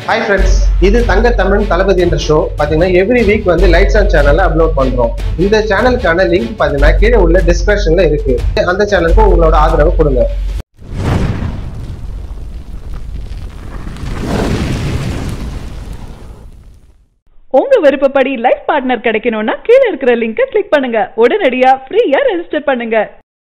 hi friends இது தங்க தமிழ் தளபதி என்ற ஷோ பார்த்தீங்கன்னா எவ்ரி வீக் வந்து லைட்ஸ் ஆன் சேனல்ல அப்லோட் பண்றோம் இந்த சேனலுக்கான லிங்க் பார்த்தீங்கன்னா கீழே உள்ள டிஸ்கிரிப்ஷன்ல இருக்கு அந்த சேனலுக்கு உங்களோட ஆதரவு கொடுங்க உங்க விருப்பப்படி லைஃப் பார்ட்னர் கிடைக்கணும்னா கீழ இருக்கிற லிங்கை கிளிக் பண்ணுங்க உடனடியா ஃப்ரீயா ரெஜிஸ்டர் பண்ணுங்க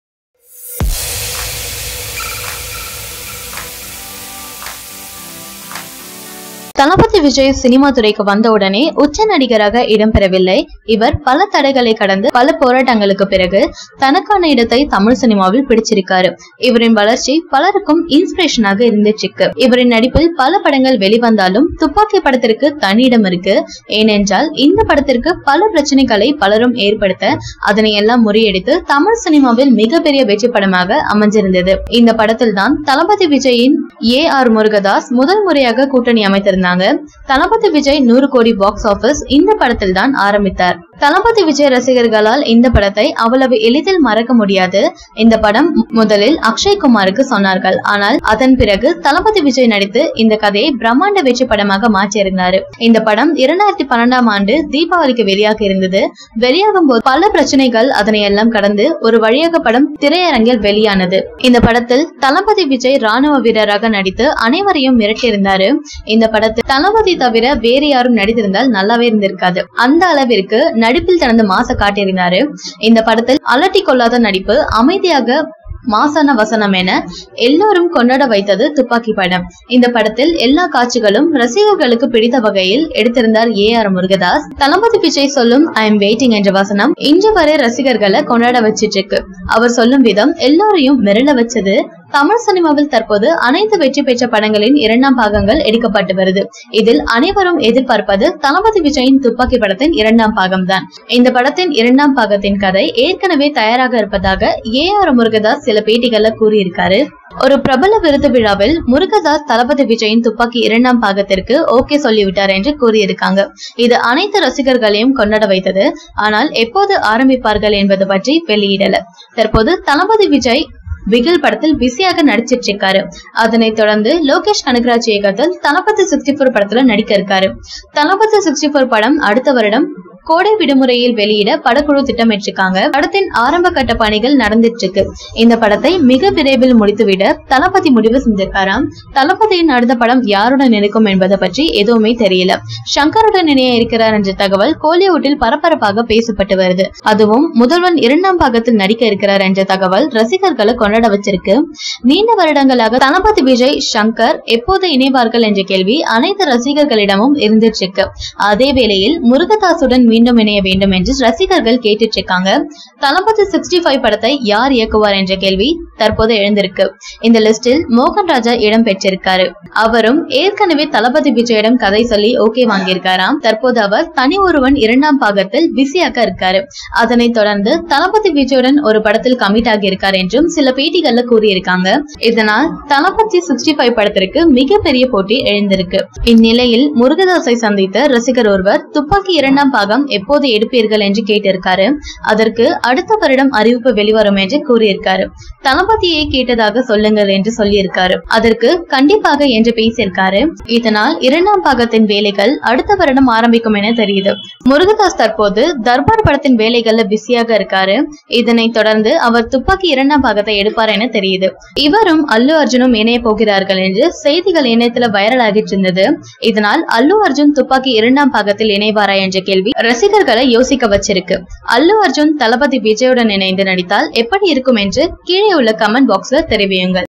தளபதி விஜய் சினிமா துறைக்கு வந்த உடனே உச்ச நடிகராக இடம்பெறவில்லை இவர் பல தடைகளை கடந்து பல போராட்டங்களுக்கு பிறகு தனக்கான இடத்தை தமிழ் சினிமாவில் பிடிச்சிருக்காரு இவரின் வளர்ச்சி பலருக்கும் இன்ஸ்பிரேஷனாக இருந்துச்சு இவரின் நடிப்பில் பல படங்கள் வெளிவந்தாலும் துப்பாக்கி படத்திற்கு தனி இடம் இருக்கு ஏனென்றால் இந்த படத்திற்கு பல பிரச்சனைகளை பலரும் ஏற்படுத்த அதனை எல்லாம் முறியடித்து தமிழ் சினிமாவில் மிகப்பெரிய வெற்றி படமாக அமைஞ்சிருந்தது இந்த படத்தில் தான் தளபதி விஜயின் ஏ ஆர் முருகதாஸ் முதல் முறையாக கூட்டணி அமைத்திருந்தாங்க தளபதி விஜய் நூறு கோடி பாக்ஸ் ஆபீஸ் இந்த படத்தில் தான் ஆரம்பித்தார் தளபதி விஜய் ரசிகர்களால் இந்த படத்தை அவ்வளவு எளிதில் மறக்க முடியாது இந்த படம் முதலில் அக்ஷய் குமாருக்கு சொன்னார்கள் ஆனால் அதன் பிறகு தளபதி விஜய் நடித்து இந்த கதையை பிரம்மாண்ட வெற்றி படமாக மாற்றியிருந்தாரு இந்த படம் இரண்டாயிரத்தி பன்னெண்டாம் ஆண்டு தீபாவளிக்கு வெளியாக இருந்தது வெளியாகும் போது பல பிரச்சனைகள் அதனை எல்லாம் கடந்து ஒரு வழியாக படம் திரையரங்கில் வெளியானது இந்த படத்தில் தளபதி விஜய் ராணுவ வீரராக நடித்து அனைவரையும் மிரட்டியிருந்தாரு இந்த படத்தில் தளபதி தவிர வேறு யாரும் நடித்திருந்தால் நல்லாவே இருந்திருக்காது அந்த அளவிற்கு நடிப்பில் தனது மாச காட்டியிருந்தாரு இந்த படத்தில் அலட்டி கொள்ளாத நடிப்பு அமைதியாக மாசான வசனம் என எல்லோரும் கொண்டாட வைத்தது துப்பாக்கி படம் இந்த படத்தில் எல்லா காட்சிகளும் ரசிகர்களுக்கு பிடித்த வகையில் எடுத்திருந்தார் ஏ ஆர் முருகதாஸ் தளபதி விஜய் சொல்லும் ஐ எம் வெயிட்டிங் என்ற வசனம் இன்று வரை ரசிகர்களை கொண்டாட வச்சிட்டு இருக்கு அவர் சொல்லும் விதம் எல்லாரையும் மிரள வச்சது தமிழ் சினிமாவில் தற்போது அனைத்து வெற்றி பெற்ற படங்களின் இரண்டாம் பாகங்கள் எடுக்கப்பட்டு வருது இதில் அனைவரும் எதிர்பார்ப்பது தளபதி விஜயின் துப்பாக்கி படத்தின் இரண்டாம் பாகம்தான் இந்த படத்தின் இரண்டாம் பாகத்தின் கதை ஏற்கனவே தயாராக இருப்பதாக ஏ ஆர் முருகதாஸ் சில பேட்டிகள்ல கூறியிருக்காரு ஒரு பிரபல விருது விழாவில் முருகதாஸ் தளபதி விஜயின் துப்பாக்கி இரண்டாம் பாகத்திற்கு ஓகே சொல்லிவிட்டார் என்று கூறியிருக்காங்க இது அனைத்து ரசிகர்களையும் கொண்டாட வைத்தது ஆனால் எப்போது ஆரம்பிப்பார்கள் என்பது பற்றி வெளியிடல தற்போது தளபதி விஜய் பிகில் படத்தில் பிஸியாக நடிச்சிட்டு இருக்காரு அதனைத் தொடர்ந்து லோகேஷ் கனகராஜ் இயக்கத்தில் தளபதி சிக்ஸ்டி போர் படத்துல நடிக்க இருக்காரு தளபதி சிக்ஸ்டி போர் படம் அடுத்த வருடம் கோடை விடுமுறையில் வெளியிட படக்குழு திட்டமிட்டிருக்காங்க படத்தின் ஆரம்ப கட்ட பணிகள் நடந்துட்டு இருக்கு இந்த படத்தை மிக விரைவில் முடித்துவிட தளபதி முடிவு செஞ்சிருக்காராம் தளபதியின் அடுத்த படம் யாருடன் இருக்கும் என்பதை பற்றி எதுவுமே தெரியல சங்கருடன் இணைய இருக்கிறார் என்ற தகவல் கோலிவுட்டில் பரபரப்பாக பேசப்பட்டு வருது அதுவும் முதல்வன் இரண்டாம் பாகத்தில் நடிக்க இருக்கிறார் என்ற தகவல் ரசிகர்களை கொண்டாட வச்சிருக்கு நீண்ட வருடங்களாக தளபதி விஜய் சங்கர் எப்போது இணைவார்கள் என்ற கேள்வி அனைத்து ரசிகர்களிடமும் இருந்துட்டு இருக்கு அதே வேளையில் முருகதாசுடன் மீண்டும் இணைய வேண்டும் என்று ரசிகர்கள் கேட்டுட்டு இருக்காங்க தளபதி சிக்ஸ்டி ஃபைவ் படத்தை யார் இயக்குவார் என்ற கேள்வி தற்போது எழுந்திருக்கு இந்த லிஸ்டில் மோகன் ராஜா இடம் பெற்றிருக்காரு அவரும் ஏற்கனவே தளபதி விஜயிடம் கதை சொல்லி ஓகே வாங்கியிருக்காராம் தற்போது அவர் தனி ஒருவன் இரண்டாம் பாகத்தில் பிஸியாக இருக்காரு அதனைத் தொடர்ந்து தளபதி விஜயுடன் ஒரு படத்தில் கமிட் ஆகியிருக்கார் என்றும் சில பேட்டிகள்ல கூறியிருக்காங்க இதனால் தளபதி சிக்ஸ்டி ஃபைவ் படத்திற்கு மிகப்பெரிய போட்டி எழுந்திருக்கு இந்நிலையில் முருகதாஸை சந்தித்த ரசிகர் ஒருவர் துப்பாக்கி இரண்டாம் பாகம் எப்போது எடுப்பீர்கள் என்று கேட்டிருக்காரு அதற்கு அடுத்த வருடம் அறிவிப்பு வெளிவரும் என்று கூறியிருக்காரு தளபதியை கேட்டதாக சொல்லுங்கள் என்று சொல்லியிருக்காரு அதற்கு கண்டிப்பாக என்று பேசியிருக்காரு இதனால் இரண்டாம் பாகத்தின் வேலைகள் அடுத்த வருடம் ஆரம்பிக்கும் என தெரியுது முருகதாஸ் தற்போது தர்பார் படத்தின் வேலைகள்ல பிஸியாக இருக்காரு இதனைத் தொடர்ந்து அவர் துப்பாக்கி இரண்டாம் பாகத்தை எடுப்பார் என தெரியுது இவரும் அல்லு அர்ஜுனும் இணைய போகிறார்கள் என்று செய்திகள் இணையத்துல வைரல் ஆகிட்டு இருந்தது இதனால் அல்லு அர்ஜுன் துப்பாக்கி இரண்டாம் பாகத்தில் இணைவாரா என்ற கேள்வி ரசிகர்களை யோசிக்க வச்சிருக்கு அல்லு அர்ஜுன் தளபதி விஜயுடன் இணைந்து நடித்தால் எப்படி இருக்கும் என்று கீழே உள்ள கமெண்ட் பாக்ஸ்ல தெரிவியுங்கள்